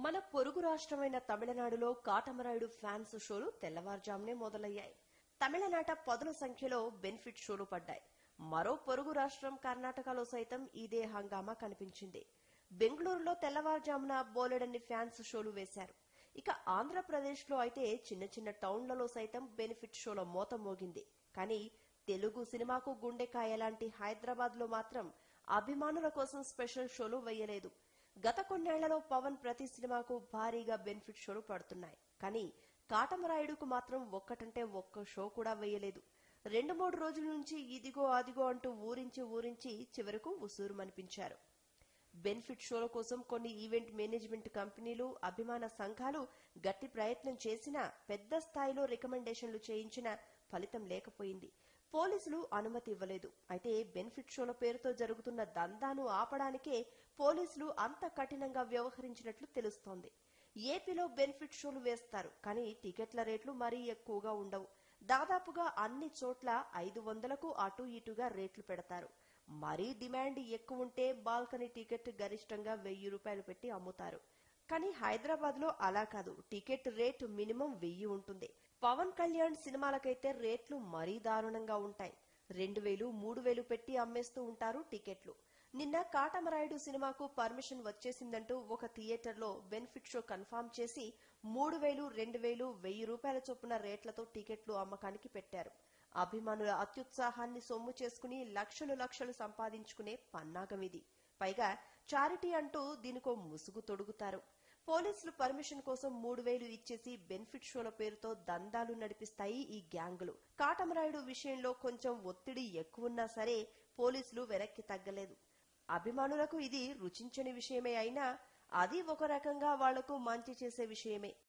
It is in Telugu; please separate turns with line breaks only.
మన పొరుగు రాష్ట్రమైన తమిళనాడులో కాటమరాయుడు ఫ్యాన్స్ షోలు తెల్లవారుజామునే మొదలయ్యాయి తమిళనాట పదుల సంఖ్యలో బెనిఫిట్ షోలు పడ్డాయి మరో పొరుగు రాష్ట్రం కర్ణాటకలో సైతం ఇదే హంగామా కనిపించింది బెంగళూరులో తెల్లవారుజామున బోలెడన్ని ఫ్యాన్స్ షోలు వేశారు ఇక ఆంధ్రప్రదేశ్ లో అయితే చిన్న చిన్న టౌన్లలో సైతం బెనిఫిట్ షోల మోత మోగింది కానీ తెలుగు సినిమాకు గుండెకాయ లాంటి హైదరాబాద్ లో మాత్రం అభిమానుల కోసం స్పెషల్ షోలు వేయలేదు గత కొన్నేళ్లలో పవన్ ప్రతి సినిమాకు భారీగా బెనిఫిట్ షోలు పడుతున్నాయి కానీ కాటమరాయుడుకు మాత్రం ఒక్కటంటే ఒక్క షో కూడా వేయలేదు రెండు మూడు రోజుల నుంచి ఇదిగో అదిగో అంటూ ఊరించి ఊరించి చివరకు ఉసూరుమనిపించారు బెనిఫిట్ షోల కోసం కొన్ని ఈవెంట్ మేనేజ్మెంట్ కంపెనీలు అభిమాన సంఘాలు గట్టి ప్రయత్నం చేసినా పెద్ద స్థాయిలో రికమెండేషన్లు చేయించినా ఫలితం లేకపోయింది పోలీసులు అనుమతి ఇవ్వలేదు అయితే బెనిఫిట్ షోల పేరుతో జరుగుతున్న దందాను ఆపడానికే పోలీసులు అంత కఠినంగా వ్యవహరించినట్లు తెలుస్తోంది ఏపీలో బెనిఫిట్ షోలు వేస్తారు కానీ టికెట్ల రేట్లు మరీ ఎక్కువగా ఉండవు దాదాపుగా అన్ని చోట్ల ఐదు వందలకు అటు ఇటుగా రేట్లు పెడతారు మరీ డిమాండ్ ఎక్కువ ఉంటే బాల్కనీ టికెట్ గరిష్టంగా వెయ్యి రూపాయలు పెట్టి అమ్ముతారు కానీ హైదరాబాద్ లో అలా కాదు టికెట్ రేటు మినిమం వెయ్యి ఉంటుంది పవన్ కళ్యాణ్ సినిమాలకైతే రేట్లు మరీ దారుణంగా ఉంటాయి రెండు వేలు మూడు వేలు పెట్టి అమ్మేస్తూ ఉంటారు టికెట్లు నిన్న కాటమరాయుడు సినిమాకు పర్మిషన్ వచ్చేసిందంటూ ఒక థియేటర్లో బెనిఫిట్ షో కన్ఫామ్ చేసి మూడు వేలు రెండు వేలు వెయ్యి రూపాయల చొప్పున రేట్లతో టికెట్లు అమ్మకానికి పెట్టారు అభిమానుల అత్యుత్సాహాన్ని సొమ్ము చేసుకుని లక్షలు లక్షలు సంపాదించుకునే పన్నాగం ఇది పైగా చారిటీ అంటూ దీనికో ముసుగు తొడుగుతారు పోలీసులు పర్మిషన్ కోసం మూడు వేలు ఇచ్చేసి బెనిఫిట్ షోల పేరుతో దందాలు నడిపిస్తాయి ఈ గ్యాంగులు కాటమరాయుడు విషయంలో కొంచెం ఒత్తిడి ఎక్కువున్నా సరే పోలీసులు వెనక్కి తగ్గలేదు అభిమానులకు ఇది రుచించని విషయమే అయినా అది ఒక రకంగా వాళ్లకు మంచి చేసే విషయమే